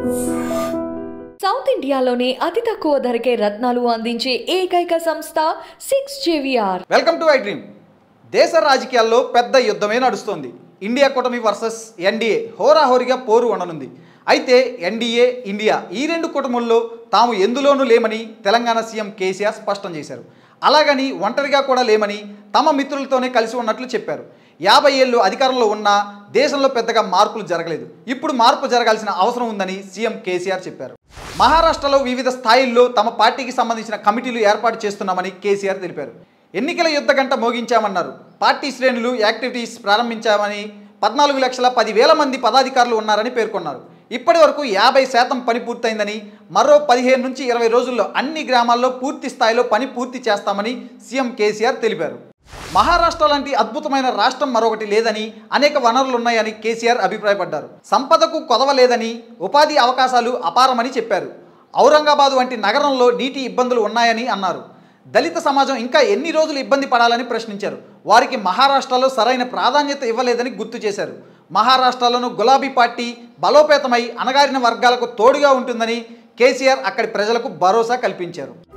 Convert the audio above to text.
south ఇండియాలోనే అతి తక్కువ ధరకే రత్నాలు అందించే ఏకైక సంస్థ six JVR welcome to I dream దేశ రాజకీయాల్లో పెద్ద యుద్ధమే నడుస్తోంది ఇండియా కూటమి వర్సెస్ ఎన్డీఏ హోరాహోరీగా పోరు ఉండనుంది అయితే ఎన్డీఏ ఇండియా ఈ రెండు కూటముల్లో తాము ఎందులోనూ లేమని తెలంగాణ సీఎం కేసీఆర్ స్పష్టం చేశారు అలాగని ఒంటరిగా కూడా లేమని తమ మిత్రులతోనే కలిసి ఉన్నట్లు చెప్పారు యాభై ఏళ్ళు అధికారంలో ఉన్నా దేశంలో పెద్దగా మార్పులు జరగలేదు ఇప్పుడు మార్పు జరగాల్సిన అవసరం ఉందని సీఎం కేసీఆర్ చెప్పారు మహారాష్ట్రలో వివిధ స్థాయిల్లో తమ పార్టీకి సంబంధించిన కమిటీలు ఏర్పాటు చేస్తున్నామని కేసీఆర్ తెలిపారు ఎన్నికల యుద్ధ గంట మోగించామన్నారు పార్టీ శ్రేణులు యాక్టివిటీస్ ప్రారంభించామని పద్నాలుగు లక్షల పదివేల మంది పదాధికారులు ఉన్నారని పేర్కొన్నారు ఇప్పటి వరకు యాభై శాతం పని పూర్తయిందని మరో పదిహేను నుంచి ఇరవై రోజుల్లో అన్ని గ్రామాల్లో పూర్తి స్థాయిలో పని పూర్తి చేస్తామని సీఎం కేసీఆర్ తెలిపారు మహారాష్ట్ర లాంటి అద్భుతమైన రాష్ట్రం మరొకటి లేదని అనేక వనరులు ఉన్నాయని కేసీఆర్ అభిప్రాయపడ్డారు సంపదకు కొదవ లేదని ఉపాధి అవకాశాలు అపారమని చెప్పారు ఔరంగాబాద్ వంటి నగరంలో నీటి ఇబ్బందులు ఉన్నాయని అన్నారు దళిత సమాజం ఇంకా ఎన్ని రోజులు ఇబ్బంది పడాలని ప్రశ్నించారు వారికి మహారాష్ట్రలో సరైన ప్రాధాన్యత ఇవ్వలేదని గుర్తు చేశారు మహారాష్ట్రలోను గులాబీ పార్టీ బలోపేతమై అణగారిన వర్గాలకు తోడుగా ఉంటుందని కేసీఆర్ అక్కడి ప్రజలకు భరోసా కల్పించారు